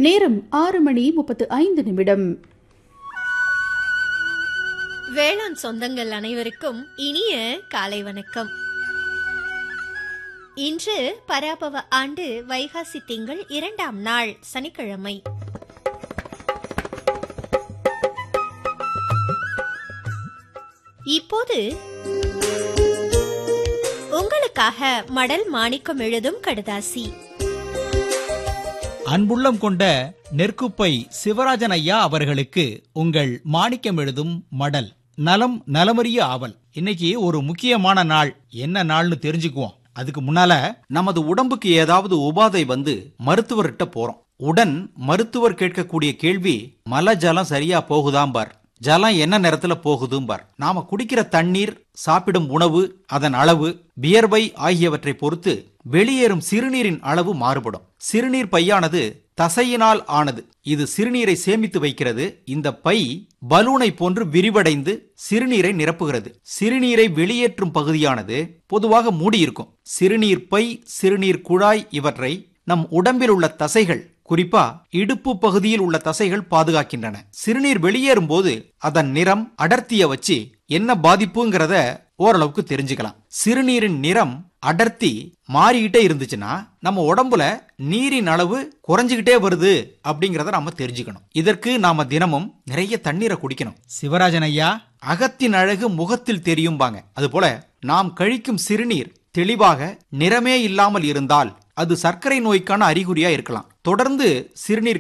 நேரம் ஆறு மணி முப்பத்து ஐந்து நிமிடம் வேளாண் சொந்தங்கள் அனைவருக்கும் இனிய காலை வணக்கம் இன்று பராபவ ஆண்டு வைகாசி திங்கள் இரண்டாம் நாள் சனிக்கிழமை இப்போது உங்களுக்காக மடல் மாணிக்கம் எழுதும் கடுதாசி அன்புள்ளம் கொண்ட நெற்குப்பை சிவராஜன் ஐயா அவர்களுக்கு உங்கள் மாணிக்கம் எழுதும் மடல் நலம் நலமறிய ஆவல் இன்னைக்கு ஒரு முக்கியமான நாள் என்ன நாள்னு தெரிஞ்சுக்குவோம் அதுக்கு முன்னால நமது உடம்புக்கு ஏதாவது உபாதை வந்து மருத்துவர்கிட்ட போறோம் உடன் மருத்துவர் கேட்கக்கூடிய கேள்வி மல ஜலம் சரியா போகுதாம் பார் ஜலம் என்ன நேரத்துல போகுதும் பார் நாம குடிக்கிற தண்ணீர் சாப்பிடும் உணவு அதன் அளவு வியர்வை ஆகியவற்றை பொறுத்து வெளியேறும் சிறுநீரின் அளவு மாறுபடும் சிறுநீர் பையானது தசையினால் ஆனது இது சிறுநீரை சேமித்து வைக்கிறது இந்த பை பலூனை போன்று விரிவடைந்து சிறுநீரை நிரப்புகிறது சிறுநீரை வெளியேற்றும் பகுதியானது பொதுவாக மூடியிருக்கும் சிறுநீர் பை சிறுநீர் குழாய் இவற்றை நம் உடம்பில் உள்ள தசைகள் குறிப்பா இடுப்பு பகுதியில் உள்ள தசைகள் பாதுகாக்கின்றன சிறுநீர் வெளியேறும் போது அதன் நிறம் அடர்த்திய வச்சு என்ன பாதிப்புங்கிறத ஓரளவுக்கு தெரிஞ்சுக்கலாம் சிறுநீரின் நிறம் அடர்த்தி மாறிக்கிட்டே இருந்துச்சுன்னா நம்ம உடம்புல நீரின் அளவு குறைஞ்சுக்கிட்டே வருது அப்படிங்கறத நாம தெரிஞ்சுக்கணும் இதற்கு நாம தினமும் நிறைய தண்ணீரை குடிக்கணும் சிவராஜன் ஐயா அகத்தின் அழகு முகத்தில் தெரியும்பாங்க அதுபோல நாம் கழிக்கும் சிறுநீர் தெளிவாக நிறமே இல்லாமல் இருந்தால் அது சர்க்கரை நோய்க்கான அறிகுறியா இருக்கலாம் தொடர்ந்து சிறுநீர்